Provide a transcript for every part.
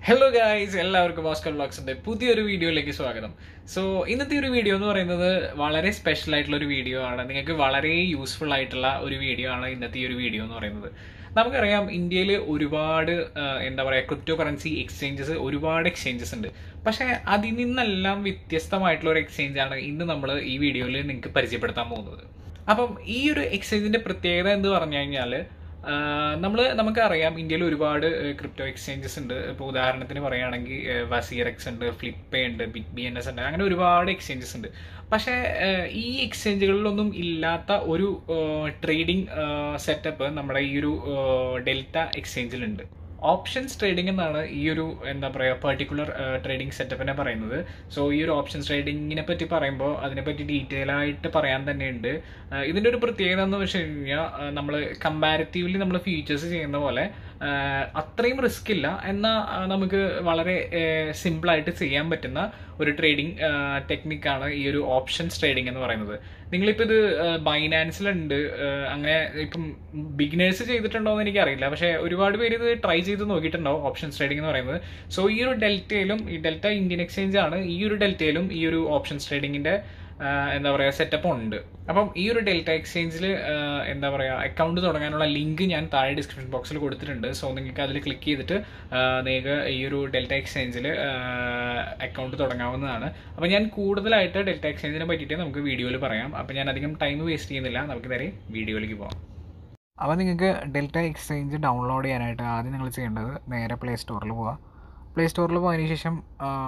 hello guys എല്ലാവർക്കും ഭാസ്കർ വ്ളോഗ്സിന്റെ പുതിയൊരു വീഡിയോയിലേക്ക് സ്വാഗതം സോ ഇന്നത്തെ ഒരു വീഡിയോ എന്ന് പറയുന്നത് വളരെ സ്പെഷ്യൽ ആയിട്ടുള്ള ഒരു വീഡിയോ ആണ് നിങ്ങൾക്ക് വളരെ യൂസ്ഫുൾ ആയിട്ടുള്ള ഒരു വീഡിയോ ആണ് ഇന്നത്തെ ഈ ഒരു വീഡിയോ എന്ന് പറയുന്നത് നമുക്കറിയാം ഇന്ത്യയിൽ ഒരുപാട് ആ, എന്താ പറയുക ക്രിപ്റ്റോ കറൻസി എക്സ്ചേഞ്ചസ് ഒരുപാട് എക്സ്ചേഞ്ചസ് ഉണ്ട് പക്ഷേ അതിൽ നിന്നെല്ലാം വ്യത്യസ്തമായിട്ടുള്ള ഒരു എക്സ്ചേഞ്ച് ആണ് ഇന്ന് നമ്മൾ ഈ വീഡിയോയിൽ നിങ്ങൾക്ക് പരിചയപ്പെടുത്താൻ പോകുന്നത് അപ്പം ഈ ഒരു എക്സ്ചേഞ്ചിന്റെ പ്രത്യേകത എന്ന് പറഞ്ഞു കഴിഞ്ഞാൽ നമ്മൾ നമുക്കറിയാം ഇന്ത്യയിൽ ഒരുപാട് ക്രിപ്റ്റോ എക്സ്ചേഞ്ചസ് ഉണ്ട് ഇപ്പോൾ ഉദാഹരണത്തിന് പറയുകയാണെങ്കിൽ വസീർ എക്സ് ഉണ്ട് ഫ്ലിപ്പേ ഉണ്ട് ബിഗ് ബി എൻ എസ് ഉണ്ട് അങ്ങനെ ഒരുപാട് എക്സ്ചേഞ്ചസ് ഉണ്ട് പക്ഷേ ഏഹ്, ഈ എക്സ്ചേഞ്ചുകളിലൊന്നും ഇല്ലാത്ത ഒരു ട്രേഡിംഗ് സെറ്റപ്പ് നമ്മുടെ ഈ ഒരു ഡെൽറ്റ എക്സ്ചേഞ്ചിലുണ്ട് ഓപ്ഷൻസ് ട്രേഡിംഗ് എന്നാണ് ഈ ഒരു എന്താ പറയുക പെർട്ടിക്കുലർ ട്രേഡിംഗ് സെറ്റപ്പിനെ പറയുന്നത് സോ ഈ ഒരു ഓപ്ഷൻസ് ട്രേഡിങ്ങിനെ പറ്റി പറയുമ്പോൾ അതിനെപ്പറ്റി ഡീറ്റെയിൽ ആയിട്ട് പറയാൻ തന്നെയുണ്ട് ആ, ഇതിന്റെ ഒരു പ്രത്യേകത എന്ന് വെച്ച് കഴിഞ്ഞാൽ നമ്മൾ കമ്പാരിറ്റീവ്ലി നമ്മൾ ഫീച്ചേഴ്സ് ചെയ്യുന്ന പോലെ ആ, അത്രയും റിസ്ക് ഇല്ല എന്നാൽ ആ, നമുക്ക് വളരെ സിമ്പിൾ ആയിട്ട് ചെയ്യാൻ പറ്റുന്ന ഒരു ട്രേഡിംഗ് ടെക്നിക്കാണ് ഈ ഒരു ഓപ്ഷൻസ് ട്രേഡിംഗ് എന്ന് പറയുന്നത് നിങ്ങളിപ്പോൾ ഇത് ബൈനാൻസിലുണ്ട് അങ്ങനെ ഇപ്പം ബിഗിനേഴ്സ് ചെയ്തിട്ടുണ്ടോ എന്ന് എനിക്കറിയില്ല പക്ഷേ ഒരുപാട് പേര് ഇത് ട്രൈ ചെയ്ത് നോക്കിയിട്ടുണ്ടാവും ഓപ്ഷൻസ് ട്രേഡിംഗ് എന്ന് പറയുന്നത് സോ ഈ ഒരു ഡെൽറ്റയിലും ഈ ഡെൽറ്റ ഇന്ത്യൻ എക്സ്ചേഞ്ച് ആണ് ഈ ഒരു ഡെൽറ്റയിലും ഈ ഒരു ഓപ്ഷൻസ് ട്രേഡിങ്ങിന്റെ ആഹ് എന്താ പറയുക സെറ്റപ്പ് ഉണ്ട് അപ്പം ഈ ഒരു ഡെൽറ്റ എക്സ്ചേഞ്ചിൽ എന്താ പറയുക അക്കൗണ്ട് തുടങ്ങാനുള്ള ലിങ്ക് ഞാൻ താഴെ ഡിസ്ക്രിപ്ഷൻ ബോക്സിൽ കൊടുത്തിട്ടുണ്ട് സോ നിങ്ങൾക്ക് അതിൽ ക്ലിക്ക് ചെയ്തിട്ട് ആഹ് നിങ്ങൾക്ക് ഈ ഒരു ഡെൽറ്റ എക്സ്ചേഞ്ചിൽ അക്കൗണ്ട് തുടങ്ങാവുന്നതാണ് അപ്പം ഞാൻ കൂടുതലായിട്ട് ഡെൽറ്റ എക്സ്ചേഞ്ചിനെ പറ്റിയിട്ട് നമുക്ക് വീഡിയോയിൽ പറയാം അപ്പം ഞാൻ അധികം ടൈം വേസ്റ്റ് ചെയ്യുന്നില്ല നമുക്ക് നേരെ വീഡിയോയിലേക്ക് പോകാം അപ്പോൾ നിങ്ങൾക്ക് ഡെൽറ്റ എക്സ്ചേഞ്ച് ഡൗൺലോഡ് ചെയ്യാനായിട്ട് ആദ്യം നിങ്ങൾ ചെയ്യേണ്ടത് നേരെ പ്ലേ സ്റ്റോറിൽ പോവുക പ്ലേ സ്റ്റോറിൽ പോയതിന് ശേഷം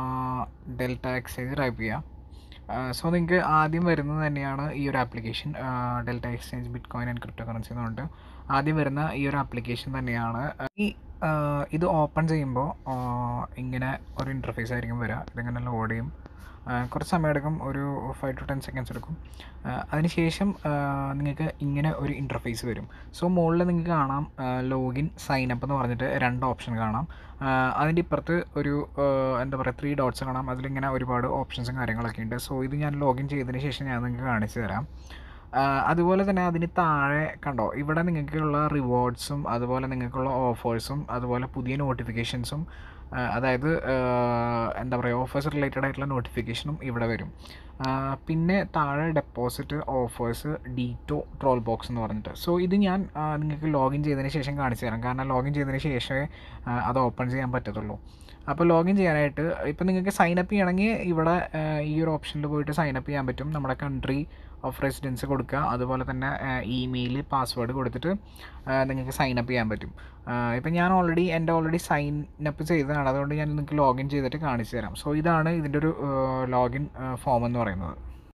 ഡെൽറ്റ എക്സ്ചേഞ്ച് ടൈപ്പ് ചെയ്യുക സോ നിങ്ങൾക്ക് ആദ്യം വരുന്നത് തന്നെയാണ് ഈ ഒരു application Delta Exchange bitcoin and crypto currency എന്ന് പറഞ്ഞിട്ട് ആദ്യം വരുന്ന ഈ ഒരു ആപ്ലിക്കേഷൻ തന്നെയാണ് ഈ ആ, ഇത് ഓപ്പൺ ചെയ്യുമ്പോൾ ഇങ്ങനെ ഒരു ഇൻ്റർഫേസ് ആയിരിക്കും വരിക ഇതിങ്ങനെ ലോഡ് ചെയ്യും ആ, കുറച്ച് സമയമെടുക്കും ഒരു ഫൈവ് ടു ടെൻ സെക്കൻഡ്സ് എടുക്കും ആ, അതിനുശേഷം ആ, നിങ്ങൾക്ക് ഇങ്ങനെ ഒരു ഇൻ്റർഫേസ് വരും സോ മുകളിൽ നിങ്ങൾക്ക് കാണാം ലോഗിൻ സൈൻ അപ്പ് എന്ന് പറഞ്ഞിട്ട് രണ്ട് ഓപ്ഷൻ കാണാം ആ, അതിൻ്റെ ഇപ്പുറത്ത് ഒരു ആ, എന്താ പറയുക ത്രീ ഡോട്ട്സ് കാണാം അതിലിങ്ങനെ ഒരുപാട് ഓപ്ഷൻസും കാര്യങ്ങളൊക്കെ ഉണ്ട് സോ ഇത് ഞാൻ ലോഗിൻ ചെയ്തതിന് ശേഷം ഞാൻ നിങ്ങൾക്ക് കാണിച്ചു തരാം ആ, അതുപോലെ തന്നെ അതിന് താഴെ കണ്ടോ ഇവിടെ നിങ്ങൾക്കുള്ള റിവാർഡ്സും അതുപോലെ നിങ്ങൾക്കുള്ള ഓഫേഴ്സും അതുപോലെ പുതിയ നോട്ടിഫിക്കേഷൻസും അതായത് ആ, എന്താ പറയുക ഓഫേഴ്സ് റിലേറ്റഡ് ആയിട്ടുള്ള നോട്ടിഫിക്കേഷനും ഇവിടെ വരും ആ, പിന്നെ താഴെ deposit offers ditto troll box എന്ന് പറഞ്ഞിട്ട് സോ ഇത് ഞാൻ ആ, നിങ്ങൾക്ക് ലോഗിൻ ചെയ്തതിന് ശേഷം കാണിച്ചു തരാം കാരണം ലോഗിൻ ചെയ്തതിന് ശേഷമേ ആ, അത് ഓപ്പൺ ചെയ്യാൻ പറ്റത്തുള്ളൂ അപ്പോൾ ലോഗിൻ ചെയ്യാനായിട്ട് ഇപ്പം നിങ്ങൾക്ക് സൈൻ അപ്പ് ചെയ്യണമെങ്കിൽ ഇവിടെ ആ, ഈ ഒരു ഓപ്ഷനിൽ പോയിട്ട് സൈൻ അപ്പ് ചെയ്യാൻ പറ്റും നമ്മുടെ കൺട്രി ഓഫ് റെസിഡൻസ് കൊടുക്കുക അതുപോലെ തന്നെ ഇമെയിൽ പാസ്വേഡ് കൊടുത്തിട്ട് ആ, നിങ്ങൾക്ക് സൈൻ അപ്പ് ചെയ്യാൻ പറ്റും ഇപ്പം ഞാൻ ഓൾറെഡി എൻ്റെ ഓൾറെഡി സൈൻ അപ്പ് ചെയ്തതാണ് അതുകൊണ്ട് ഞാൻ നിങ്ങൾക്ക് ലോഗിൻ ചെയ്തിട്ട് കാണിച്ചു തരാം സോ ഇതാണ് ഇതിൻ്റെ ഒരു ലോഗിൻ ഫോം എന്ന് പറയുന്നത്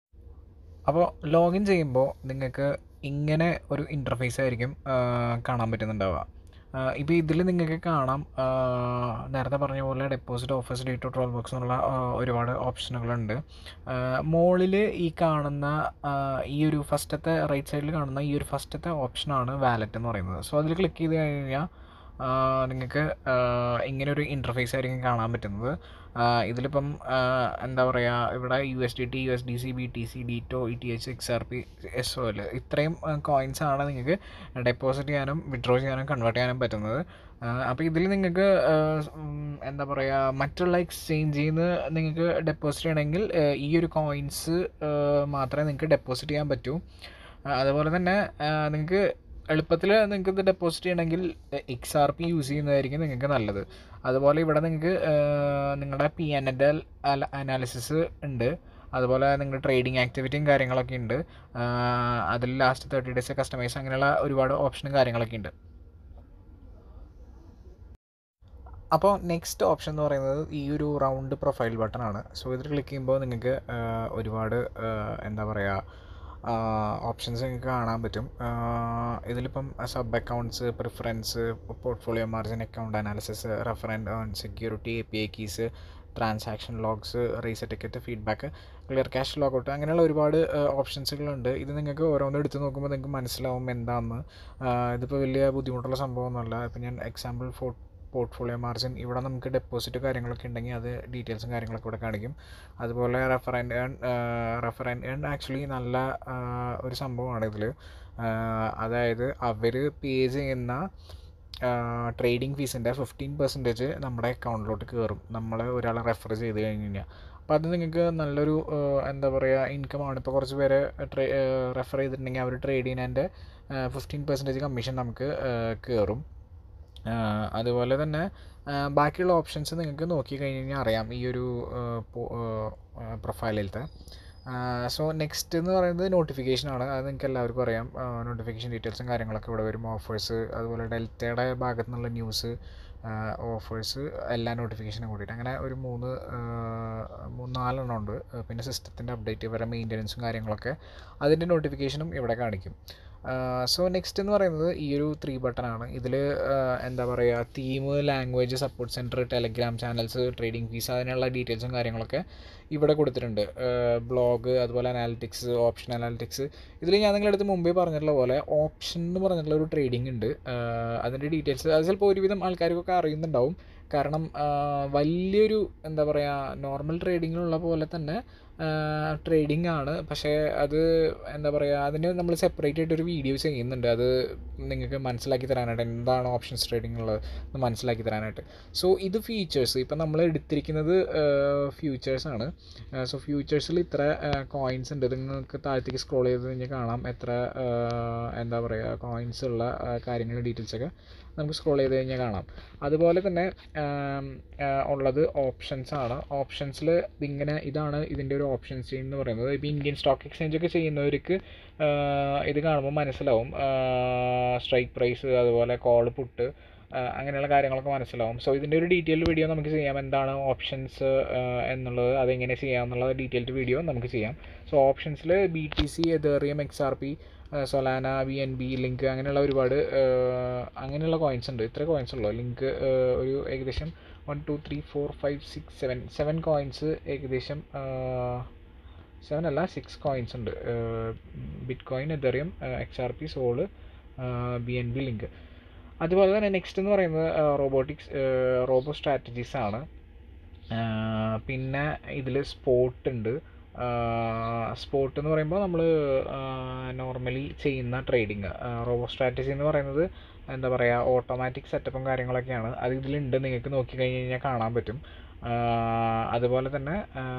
അപ്പോൾ ലോഗിൻ ചെയ്യുമ്പോൾ നിങ്ങൾക്ക് ഇങ്ങനെ ഒരു ഇൻ്റർഫേസ് ആയിരിക്കും ആ, കാണാൻ പറ്റുന്നുണ്ടാവുക ഇപ്പോൾ ഇതിൽ നിങ്ങൾക്ക് കാണാം ആ, നേരത്തെ പറഞ്ഞ പോലെ deposit offers date troll box എന്നുള്ള ആ, ഒരുപാട് ഓപ്ഷനുകളുണ്ട് മുകളിൽ ഈ കാണുന്ന ആ, ഈ ഒരു ഫസ്റ്റത്തെ റൈറ്റ് സൈഡിൽ കാണുന്ന ഈ ഒരു ഫസ്റ്റത്തെ ഓപ്ഷനാണ് വാലറ്റ് എന്ന് പറയുന്നത് സോ അതിൽ ക്ലിക്ക് ചെയ്ത് കഴിഞ്ഞാൽ നിങ്ങൾക്ക് ഇങ്ങനെ ഒരു ഇൻ്റർഫേസ് ആയിരിക്കും കാണാൻ പറ്റുന്നത് ആ, ഇതിലിപ്പം ആ, എന്താ പറയുക ഇവിടെ U S D T U S D C B T C ditto E T H X R P S O L ഇത്രയും കോയിൻസ് ആണ് നിങ്ങൾക്ക് ഡെപ്പോസിറ്റ് ചെയ്യാനും വിഡ്രോ ചെയ്യാനും കൺവേർട്ട് ചെയ്യാനും പറ്റുന്നത് അപ്പോൾ ഇതിൽ നിങ്ങൾക്ക് ആ, ഉം, എന്താ പറയുക മറ്റുള്ള എക്സ്ചേഞ്ചിൽ നിന്ന് നിങ്ങൾക്ക് ഡെപ്പോസിറ്റ് ചെയ്യണമെങ്കിൽ ആ, ഈ ഒരു കോയിൻസ് മാത്രമേ നിങ്ങൾക്ക് ഡെപ്പോസിറ്റ് ചെയ്യാൻ പറ്റൂ ആ, അതുപോലെ തന്നെ നിങ്ങൾക്ക് എളുപ്പത്തിൽ നിങ്ങൾക്ക് ഇത് ഡെപ്പോസിറ്റ് ചെയ്യണമെങ്കിൽ എക്സ് ആർ പി യൂസ് ചെയ്യുന്നതായിരിക്കും നിങ്ങൾക്ക് നല്ലത് അതുപോലെ ഇവിടെ നിങ്ങൾക്ക് നിങ്ങളുടെ പി എൻ എൽ അനാലിസിസ് ഉണ്ട് അതുപോലെ നിങ്ങളുടെ ട്രേഡിംഗ് ആക്ടിവിറ്റിയും കാര്യങ്ങളൊക്കെ ഉണ്ട് അതിൽ ലാസ്റ്റ് തേർട്ടി ഡേയ്സ് കസ്റ്റമൈസ് അങ്ങനെയുള്ള ഒരുപാട് ഓപ്ഷനും കാര്യങ്ങളൊക്കെ ഉണ്ട് അപ്പോൾ നെക്സ്റ്റ് ഓപ്ഷൻ എന്ന് പറയുന്നത് ഈ ഒരു റൗണ്ട് പ്രൊഫൈൽ ബട്ടൺ ആണ് സോ ഇതിൽ ക്ലിക്ക് ചെയ്യുമ്പോൾ നിങ്ങൾക്ക് ഒരുപാട് ആ, എന്താ പറയുക ഓപ്ഷൻസ് നിങ്ങൾക്ക് കാണാൻ പറ്റും ആ, ഇതിലിപ്പം sub accounts preference portfolio margin account analysis refer and earn security A P I keys transaction logs reset ticket feedback clear cache logout അങ്ങനെയുള്ള ഒരുപാട് ഓപ്ഷൻസുകളുണ്ട് ഇത് നിങ്ങൾക്ക് ഓരോന്നും എടുത്ത് നോക്കുമ്പോൾ നിങ്ങൾക്ക് മനസ്സിലാവും എന്താണെന്ന് ആ, ഇതിപ്പോൾ വലിയ ബുദ്ധിമുട്ടുള്ള സംഭവമൊന്നുമല്ല ഇപ്പം ഞാൻ എക്സാമ്പിൾ ഫോ പോർട്ട്ഫോളിയോ മാർജിൻ ഇവിടെ നമുക്ക് ഡെപ്പോസിറ്റ് കാര്യങ്ങളൊക്കെ ഉണ്ടെങ്കിൽ അത് ഡീറ്റെയിൽസും കാര്യങ്ങളൊക്കെ ഇവിടെ കാണിക്കും അതുപോലെ refer and earn refer and earn actually നല്ല ആ, ഒരു സംഭവമാണ് ഇതിൽ അതായത് അവർ പേ ചെയ്യുന്ന ട്രേഡിംഗ് ഫീസിൻ്റെ ഫിഫ്റ്റീൻ പെർസെൻറ്റേജ് നമ്മുടെ അക്കൗണ്ടിലോട്ട് കയറും നമ്മൾ ഒരാളെ റെഫർ ചെയ്ത് കഴിഞ്ഞ് കഴിഞ്ഞാൽ അപ്പോൾ അത് നിങ്ങൾക്ക് നല്ലൊരു ആ, എന്താ പറയുക ഇൻകമാണ് ഇപ്പോൾ കുറച്ച് പേരെ ട്രേ റെഫർ ചെയ്തിട്ടുണ്ടെങ്കിൽ അവർ ട്രേഡ് ചെയ്യുന്നതിൻ്റെ ഫിഫ്റ്റീൻ പെർസെൻറ്റേജ് കമ്മീഷൻ നമുക്ക് ആ, കയറും ആ, അതുപോലെ തന്നെ ആ, ബാക്കിയുള്ള ഓപ്ഷൻസ് നിങ്ങൾക്ക് നോക്കി കഴിഞ്ഞ് കഴിഞ്ഞാൽ അറിയാം ഈ ഒരു പ്രൊഫൈലിലത്തെ സോ നെക്സ്റ്റ് എന്ന് പറയുന്നത് നോട്ടിഫിക്കേഷൻ ആണ് അത് നിങ്ങൾക്ക് എല്ലാവർക്കും അറിയാം നോട്ടിഫിക്കേഷൻ ഡീറ്റെയിൽസും കാര്യങ്ങളൊക്കെ ഇവിടെ വരും ഓഫേഴ്സ് അതുപോലെ ഡെൽറ്റയുടെ ഭാഗത്തു നിന്നുള്ള ന്യൂസ് ഓഫേഴ്സ് എല്ലാ നോട്ടിഫിക്കേഷനും കൂടിയിട്ട് അങ്ങനെ ഒരു മൂന്ന് ആ, മൂന്ന് നാലെണ്ണം ഉണ്ട് പിന്നെ സിസ്റ്റത്തിൻ്റെ അപ്ഡേറ്റ് ഇവരുടെ മെയിൻ്റനൻസും കാര്യങ്ങളൊക്കെ അതിൻ്റെ നോട്ടിഫിക്കേഷനും ഇവിടെ കാണിക്കും സോ നെക്സ്റ്റ് എന്ന് പറയുന്നത് ഈ ഒരു ത്രീ ബട്ടൺ ആണ് ഇതിൽ എന്താ പറയുക theme language support centre Telegram channels trading fees അതിനുള്ള ഡീറ്റെയിൽസും കാര്യങ്ങളൊക്കെ ഇവിടെ കൊടുത്തിട്ടുണ്ട് ബ്ലോഗ് അതുപോലെ അനാലിറ്റിക്സ് ഓപ്ഷൻ അനാലിറ്റിക്സ് ഇതിൽ ഞാൻ നിങ്ങളുടെ അടുത്ത് മുമ്പേ പറഞ്ഞിട്ടുള്ള പോലെ ഓപ്ഷൻ എന്ന് പറഞ്ഞിട്ടുള്ള ഒരു ട്രേഡിംഗ് ഉണ്ട് ആഹ് അതിൻ്റെ ഡീറ്റെയിൽസ് അത് ചിലപ്പോൾ ഒരുവിധം ആൾക്കാർക്കൊക്കെ അറിയുന്നുണ്ടാവും കാരണം ആഹ് വലിയൊരു എന്താ പറയുക നോർമൽ ട്രേഡിങ്ങിലുള്ള പോലെ തന്നെ ട്രേഡിംഗ് ആണ് പക്ഷേ അത് എന്താ പറയുക അതിന് നമ്മൾ സെപ്പറേറ്റ് ആയിട്ട് ഒരു വീഡിയോ ചെയ്യുന്നുണ്ട് അത് നിങ്ങൾക്ക് മനസ്സിലാക്കി തരാനായിട്ട് എന്താണ് ഓപ്ഷൻസ് ട്രേഡിംഗ് ഉള്ളത് എന്ന് മനസ്സിലാക്കി തരാനായിട്ട് സോ ഇത് ഫീച്ചേഴ്സ് ഇപ്പം നമ്മൾ എടുത്തിരിക്കുന്നത് ഫ്യൂച്ചേഴ്സ് ആണ് സോ ഫ്യൂച്ചേഴ്സിൽ ഇത്ര കോയിൻസ് ഉണ്ട് ഇത് നിങ്ങൾക്ക് താഴത്തേക്ക് സ്ക്രോൾ ചെയ്ത് കഴിഞ്ഞാൽ കാണാം എത്ര ആ, എന്താ പറയുക കോയിൻസ് ഉള്ള കാര്യങ്ങൾ ഡീറ്റെയിൽസ് ഒക്കെ നമുക്ക് സ്ക്രോൾ ചെയ്ത് കഴിഞ്ഞാൽ കാണാം അതുപോലെ തന്നെ ആം, ആ, ഉള്ളത് ഓപ്ഷൻസ് ആണ് ഓപ്ഷൻസിൽ ഇതിങ്ങനെ ഇതാണ് ഇതിൻ്റെ ഒരു ഓപ്ഷൻസ് ചെയിൻ എന്ന് പറയുന്നത് ഇപ്പോൾ ഇന്ത്യൻ സ്റ്റോക്ക് എക്സ്ചേഞ്ച് ഒക്കെ ചെയ്യുന്നവർക്ക് ആ, ഇത് കാണുമ്പോൾ മനസ്സിലാവും സ്ട്രൈക്ക് പ്രൈസ് അതുപോലെ കോൾ പുട്ട് അങ്ങനെയുള്ള കാര്യങ്ങളൊക്കെ മനസ്സിലാവും സോ ഇതിൻ്റെ ഒരു ഡീറ്റെയിൽഡ് വീഡിയോ നമുക്ക് ചെയ്യാം എന്താണ് ഓപ്ഷൻസ് എന്നുള്ളത് അതെങ്ങനെ ചെയ്യാം എന്നുള്ള ഡീറ്റെയിൽഡ് വീഡിയോ നമുക്ക് ചെയ്യാം സോ ഓപ്ഷൻസിൽ B T C Ethereum X R P Solana B N B link അങ്ങനെയുള്ള ഒരുപാട് ആ, അങ്ങനെയുള്ള കോയിൻസ് ഉണ്ട് ഇത്ര കോയിൻസ് ഉള്ളൂ ലിങ്ക് ഒരു ഏകദേശം one two three four five six seven seven coins ഏകദേശം സെവൻ അല്ല സിക്സ് കോയിൻസ് ഉണ്ട് bitcoin Ethereum X R P Sol B N B link അതുപോലെ തന്നെ നെക്സ്റ്റ് എന്ന് പറയുന്നത് റോബോട്ടിക്സ് റോബോ സ്ട്രാറ്റജീസ് ആണ് ആ, പിന്നെ ഇതിൽ സ്പോട്ട് ഉണ്ട് സ്പോട്ട് എന്ന് പറയുമ്പോൾ നമ്മൾ നോർമലി ചെയ്യുന്ന ട്രേഡിങ് റോബോ സ്ട്രാറ്റജി എന്ന് പറയുന്നത് എന്താ പറയുക ഓട്ടോമാറ്റിക് സെറ്റപ്പും കാര്യങ്ങളൊക്കെയാണ് അത് ഇതിലുണ്ട് നിങ്ങൾക്ക് നോക്കി കഴിഞ്ഞ് കഴിഞ്ഞാൽ കാണാൻ പറ്റും ആ, അതുപോലെ തന്നെ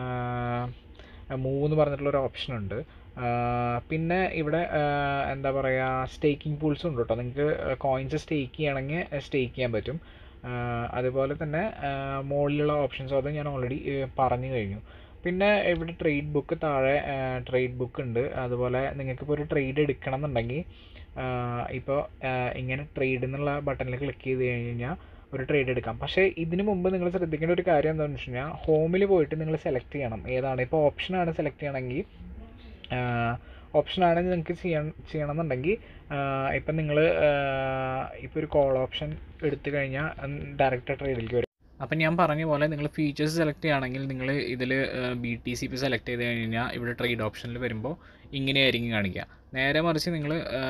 മൂവ് എന്ന് പറഞ്ഞിട്ടുള്ളൊരു ഓപ്ഷൻ ഉണ്ട് ആ, പിന്നെ ഇവിടെ ആ, എന്താ പറയുക സ്റ്റേക്കിംഗ് പൂൾസും ഉണ്ട് കേട്ടോ നിങ്ങൾക്ക് കോയിൻസ് സ്റ്റേക്ക് ചെയ്യണമെങ്കിൽ സ്റ്റേക്ക് ചെയ്യാൻ പറ്റും ആ, അതുപോലെ തന്നെ ആ, മുകളിലുള്ള ഓപ്ഷൻസ് അത് ഞാൻ ഓൾറെഡി പറഞ്ഞു കഴിഞ്ഞു പിന്നെ ഇവിടെ ട്രേഡ് ബുക്ക് താഴെ ട്രേഡ് ബുക്ക് ഉണ്ട് അതുപോലെ നിങ്ങൾക്കിപ്പോൾ ഒരു ട്രേഡ് എടുക്കണം എന്നുണ്ടെങ്കിൽ ഇപ്പോൾ ഇങ്ങനെ ട്രേഡ് എന്നുള്ള ബട്ടണിൽ ക്ലിക്ക് ചെയ്ത് കഴിഞ്ഞ് കഴിഞ്ഞാൽ ഒരു ട്രേഡ് എടുക്കാം പക്ഷേ ഇതിന് മുമ്പ് നിങ്ങൾ ശ്രദ്ധിക്കേണ്ട ഒരു കാര്യം എന്താണെന്ന് വെച്ച് കഴിഞ്ഞാൽ ഹോമിൽ പോയിട്ട് നിങ്ങൾ സെലക്ട് ചെയ്യണം ഏതാണ് ഇപ്പോൾ ഓപ്ഷനാണ് സെലക്ട് ചെയ്യണമെങ്കിൽ ഓപ്ഷനാണ് നിങ്ങൾക്ക് ചെയ്യാൻ ചെയ്യണമെന്നുണ്ടെങ്കിൽ ഇപ്പം നിങ്ങൾ ഇപ്പോൾ ഒരു കോൾ ഓപ്ഷൻ എടുത്തു കഴിഞ്ഞാൽ ഡയറക്റ്റ് ട്രേഡിലേക്ക് വരും അപ്പം ഞാൻ പറഞ്ഞ പോലെ നിങ്ങൾ ഫീച്ചേഴ്സ് സെലക്ട് ചെയ്യുകയാണെങ്കിൽ നിങ്ങൾ ഇതിൽ B T C P select ചെയ്ത് കഴിഞ്ഞാൽ ഇവിടെ ട്രേഡ് ഓപ്ഷനിൽ വരുമ്പോൾ ഇങ്ങനെയായിരിക്കും കാണിക്കുക നേരെ മറിച്ച് നിങ്ങൾ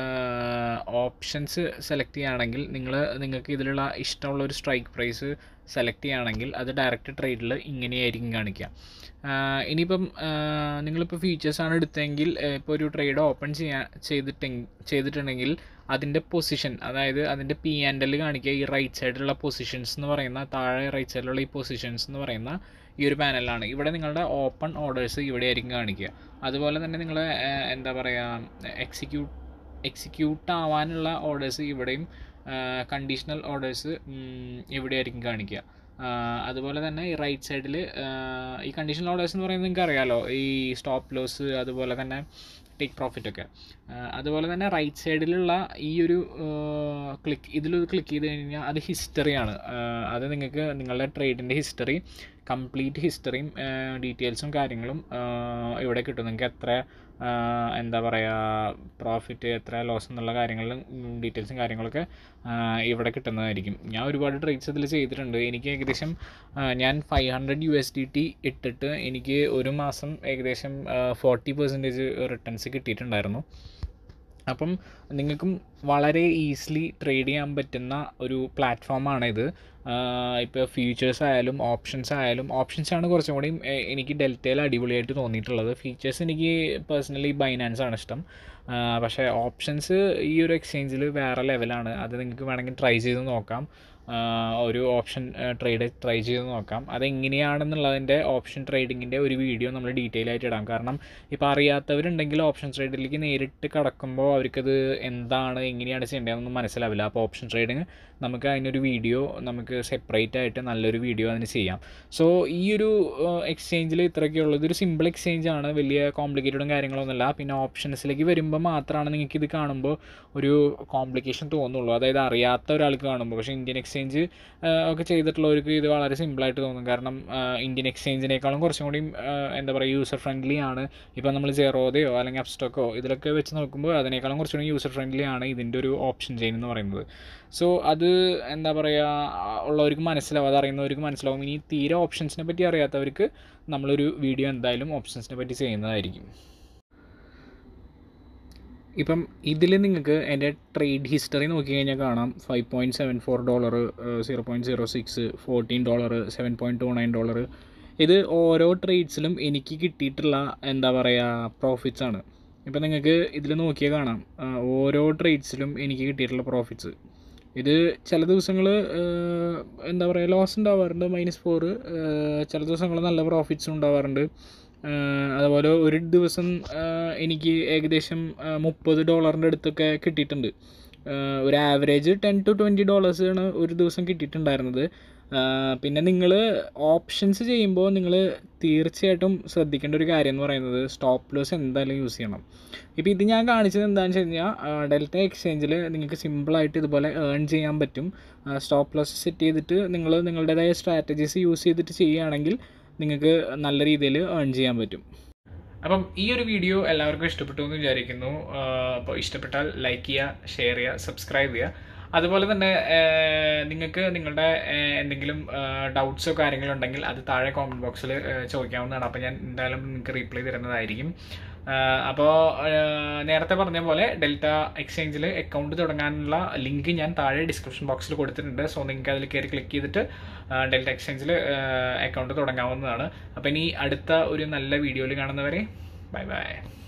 ഓപ്ഷൻസ് സെലക്ട് ചെയ്യുകയാണെങ്കിൽ നിങ്ങൾ നിങ്ങൾക്ക് ഇതിലുള്ള ഇഷ്ടമുള്ള ഒരു സ്ട്രൈക്ക് പ്രൈസ് സെലക്ട് ചെയ്യുകയാണെങ്കിൽ അത് ഡയറക്റ്റ് ട്രേഡിൽ ഇങ്ങനെയായിരിക്കും കാണിക്കുക ആഹ് ഇനിയിപ്പം ആഹ് നിങ്ങളിപ്പോൾ ഫീച്ചേഴ്സാണ് എടുത്തതെങ്കിൽ ഇപ്പോൾ ഒരു ട്രേഡ് ഓപ്പൺ ചെയ്യാൻ ചെയ്തിട്ടെ ചെയ്തിട്ടുണ്ടെങ്കിൽ അതിൻ്റെ പൊസിഷൻ അതായത് അതിൻ്റെ പി ആൻഡ് എൽ കാണിക്കുക ഈ റൈറ്റ് സൈഡിലുള്ള പൊസിഷൻസ് എന്ന് പറയുന്ന താഴെ റൈറ്റ് സൈഡിലുള്ള ഈ പൊസിഷൻസ് എന്ന് പറയുന്ന ഈ ഒരു പാനലാണ് ഇവിടെ നിങ്ങളുടെ ഓപ്പൺ ഓർഡേഴ്സ് ഇവിടെ ആയിരിക്കും കാണിക്കുക അതുപോലെ തന്നെ നിങ്ങൾ എന്താ പറയുക എക്സിക്യൂട്ട് എക്സിക്യൂട്ട് ആവാനുള്ള ഓർഡേഴ്സ് ഇവിടെയും കണ്ടീഷണൽ ഓർഡേഴ്സ് ഇവിടെ ആയിരിക്കും കാണിക്കുക ആ, അതുപോലെ തന്നെ ഈ റൈറ്റ് സൈഡിൽ ഈ കണ്ടീഷണൽ ഓർഡേഴ്സ് എന്ന് പറയുന്നത് നിങ്ങൾക്ക് അറിയാലോ ഈ സ്റ്റോപ്പ് ലോസ് അതുപോലെ തന്നെ ടേക്ക് പ്രോഫിറ്റ് ഒക്കെ ആ, അതുപോലെ തന്നെ റൈറ്റ് സൈഡിലുള്ള ഈ ഒരു ക്ലിക്ക് ഇതിൽ ക്ലിക്ക് ചെയ്ത് കഴിഞ്ഞാൽ അത് ഹിസ്റ്ററിയാണ് അത് നിങ്ങൾക്ക് നിങ്ങളുടെ ട്രേഡിൻ്റെ ഹിസ്റ്ററി കംപ്ലീറ്റ് ഹിസ്റ്ററിയും ഡീറ്റെയിൽസും കാര്യങ്ങളും ആ, ഇവിടെ കിട്ടും നിങ്ങൾക്ക് എത്ര ആ, എന്താ പറയുക പ്രോഫിറ്റ് എത്ര ലോസ് എന്നുള്ള കാര്യങ്ങളിലും ഡീറ്റെയിൽസും കാര്യങ്ങളൊക്കെ ആ, ഇവിടെ കിട്ടുന്നതായിരിക്കും ഞാൻ ഒരുപാട് ട്രേഡ്സ് ഇതിൽ ചെയ്തിട്ടുണ്ട് എനിക്ക് ഏകദേശം ആ, ഞാൻ five hundred U S D T ഇട്ടിട്ട് എനിക്ക് ഒരു മാസം ഏകദേശം ഫോർട്ടി പെർസെൻറ്റേജ് റിട്ടേൺസ് കിട്ടിയിട്ടുണ്ടായിരുന്നു അപ്പം നിങ്ങൾക്കും വളരെ ഈസിലി ട്രേഡ് ചെയ്യാൻ പറ്റുന്ന ഒരു പ്ലാറ്റ്ഫോമാണ് ഇത് ഇപ്പോൾ ഫീച്ചേഴ്സ് ആയാലും ഓപ്ഷൻസ് ആയാലും ഓപ്ഷൻസ് ആണ് കുറച്ചും കൂടി എ- എനിക്ക് ഡെൽറ്റയിൽ അടിപൊളിയായിട്ട് തോന്നിയിട്ടുള്ളത് ഫീച്ചേഴ്സ് എനിക്ക് പേഴ്സണലി ബൈനാൻസ് ആണ് ഇഷ്ടം ആ, പക്ഷേ ഓപ്ഷൻസ് ഈ ഒരു എക്സ്ചേഞ്ചിൽ വേറെ ലെവലാണ് അത് നിങ്ങൾക്ക് വേണമെങ്കിൽ ട്രൈ ചെയ്ത് നോക്കാം ആ, ഒരു ഓപ്ഷൻ ട്രേഡ് ട്രൈ ചെയ്ത് നോക്കാം അതെങ്ങനെയാണെന്നുള്ളതിൻ്റെ ഓപ്ഷൻ ട്രേഡിങ്ങിൻ്റെ ഒരു വീഡിയോ നമ്മൾ ഡീറ്റെയിൽ ആയിട്ട് ഇടാം കാരണം ഇപ്പോൾ അറിയാത്തവരുണ്ടെങ്കിൽ ഓപ്ഷൻ ട്രേഡിലേക്ക് നേരിട്ട് കടക്കുമ്പോൾ അവർക്കത് എന്താണ് എങ്ങനെയാണ് ചെയ്യേണ്ടതെന്നൊന്നും മനസ്സിലാവില്ല അപ്പോൾ ഓപ്ഷൻ ട്രേഡിങ് നമുക്ക് അതിനൊരു വീഡിയോ നമുക്ക് സെപ്പറേറ്റ് ആയിട്ട് നല്ലൊരു വീഡിയോ അതിന് ചെയ്യാം സോ ഈ ഒരു എക്സ്ചേഞ്ചിൽ ഇത്രയൊക്കെ ഉള്ളത് ഇതൊരു സിമ്പിൾ എക്സ്ചേഞ്ച് ആണ് വലിയ കോംപ്ലിക്കേറ്റഡും കാര്യങ്ങളൊന്നുമില്ല പിന്നെ ഓപ്ഷൻസിലേക്ക് വരുമ്പോൾ മാത്രമാണ് നിങ്ങൾക്ക് ഇത് കാണുമ്പോൾ ഒരു കോംപ്ലിക്കേഷൻ തോന്നുള്ളൂ അതായത് അറിയാത്ത ഒരാൾക്ക് കാണുമ്പോൾ പക്ഷേ ഇന്ത്യൻ എക്സ്ചേഞ്ച് ഒക്കെ ചെയ്തിട്ടുള്ളവർക്ക് ഇത് വളരെ സിമ്പിളായിട്ട് തോന്നും കാരണം ആ, ഇന്ത്യൻ എക്സ്ചേഞ്ചിനേക്കാളും കുറച്ചും കൂടി എന്താ പറയുക യൂസർ ഫ്രണ്ട്ലി ആണ് ഇപ്പോൾ നമ്മൾ ജെറോദയോ അല്ലെങ്കിൽ അപ്സ്റ്റോക്കോ ഇതിലൊക്കെ വെച്ച് നോക്കുമ്പോൾ അതിനേക്കാളും കുറച്ചുകൂടി യൂസർ ഫ്രണ്ട്ലി ആണ് ഇതിൻ്റെ ഒരു ഓപ്ഷൻ ചെയിൻ എന്ന് പറയുന്നത് സോ അത് എന്താ പറയുക ഉള്ളവർക്ക് മനസ്സിലാവും അത് അറിയുന്നവർക്ക് മനസ്സിലാവും ഇനി തീരെ ഓപ്ഷൻസിനെ പറ്റി അറിയാത്തവർക്ക് നമ്മളൊരു വീഡിയോ എന്തായാലും ഓപ്ഷൻസിനെ പറ്റി ചെയ്യുന്നതായിരിക്കും ഇപ്പം ഇതിൽ നിങ്ങൾക്ക് എൻ്റെ ട്രേഡ് ഹിസ്റ്ററി നോക്കി കഴിഞ്ഞാൽ കാണാം five point seven four dollar zero point zero six fourteen dollar seven point two nine dollar ഇത് ഓരോ ട്രേഡ്സിലും എനിക്ക് കിട്ടിയിട്ടുള്ള എന്താ പറയുക പ്രോഫിറ്റ്സ് ആണ് ഇപ്പം നിങ്ങൾക്ക് ഇതിൽ നോക്കിയാൽ കാണാം ആ, ഓരോ ട്രേഡ്സിലും എനിക്ക് കിട്ടിയിട്ടുള്ള പ്രോഫിറ്റ്സ് ഇത് ചില ദിവസങ്ങൾ എന്താ പറയുക ലോസ് ഉണ്ടാവാറുണ്ട് മൈനസ് ഫോർ ചില ദിവസങ്ങൾ നല്ല പ്രോഫിറ്റ്സ് ഉണ്ടാവാറുണ്ട് ആഹ് അതുപോലെ ഒരു ദിവസം ആഹ് എനിക്ക് ഏകദേശം മുപ്പത് ഡോളറിൻ്റെ അടുത്തൊക്കെ കിട്ടിയിട്ടുണ്ട് ആഹ് ഒരു ആവറേജ് ടെൻ ടു ട്വൻറ്റി ഡോളേഴ്സാണ് ഒരു ദിവസം കിട്ടിയിട്ടുണ്ടായിരുന്നത് ആഹ് പിന്നെ നിങ്ങൾ ഓപ്ഷൻസ് ചെയ്യുമ്പോൾ നിങ്ങൾ തീർച്ചയായിട്ടും ശ്രദ്ധിക്കേണ്ട ഒരു കാര്യം എന്ന് പറയുന്നത് സ്റ്റോപ്പ് ലോസ് എന്തായാലും യൂസ് ചെയ്യണം ഇപ്പോൾ ഇത് ഞാൻ കാണിച്ചത് എന്താണെന്ന് വെച്ച് കഴിഞ്ഞാൽ ഡെൽറ്റ എക്സ്ചേഞ്ചിൽ നിങ്ങൾക്ക് സിമ്പിളായിട്ട് ഇതുപോലെ ഏൺ ചെയ്യാൻ പറ്റും സ്റ്റോപ്പ് ലോസ് സെറ്റ് ചെയ്തിട്ട് നിങ്ങൾ നിങ്ങളുടേതായ സ്ട്രാറ്റജീസ് യൂസ് ചെയ്തിട്ട് ചെയ്യുകയാണെങ്കിൽ നിങ്ങൾക്ക് നല്ല രീതിയിൽ ഏൺ ചെയ്യാൻ പറ്റും അപ്പം ഈ ഒരു വീഡിയോ എല്ലാവർക്കും ഇഷ്ടപ്പെട്ടു എന്ന് വിചാരിക്കുന്നു അപ്പോൾ ഇഷ്ടപ്പെട്ടാൽ ലൈക്ക് ചെയ്യുക ഷെയർ ചെയ്യുക സബ്സ്ക്രൈബ് ചെയ്യുക അതുപോലെ തന്നെ നിങ്ങൾക്ക് നിങ്ങളുടെ ആഹ് എന്തെങ്കിലും ഡൗട്ട്സോ കാര്യങ്ങളോ ഉണ്ടെങ്കിൽ അത് താഴെ കോമൻറ്റ് ബോക്സിൽ ചോദിക്കാവുന്നതാണ് അപ്പോൾ ഞാൻ എന്തായാലും നിങ്ങൾക്ക് റീപ്ലൈ തരുന്നതായിരിക്കും അപ്പോൾ നേരത്തെ പറഞ്ഞ പോലെ ഡെൽറ്റ എക്സ്ചേഞ്ചിൽ അക്കൗണ്ട് തുടങ്ങാനുള്ള ലിങ്ക് ഞാൻ താഴെ ഡിസ്ക്രിപ്ഷൻ ബോക്സിൽ കൊടുത്തിട്ടുണ്ട് സോ നിങ്ങൾക്ക് അതിൽ കയറി ക്ലിക്ക് ചെയ്തിട്ട് ഡെൽറ്റ എക്സ്ചേഞ്ചിൽ അക്കൗണ്ട് തുടങ്ങാവുന്നതാണ് അപ്പോൾ ഇനി അടുത്ത ഒരു നല്ല വീഡിയോയിൽ കാണുന്നവരെ ബൈ ബൈ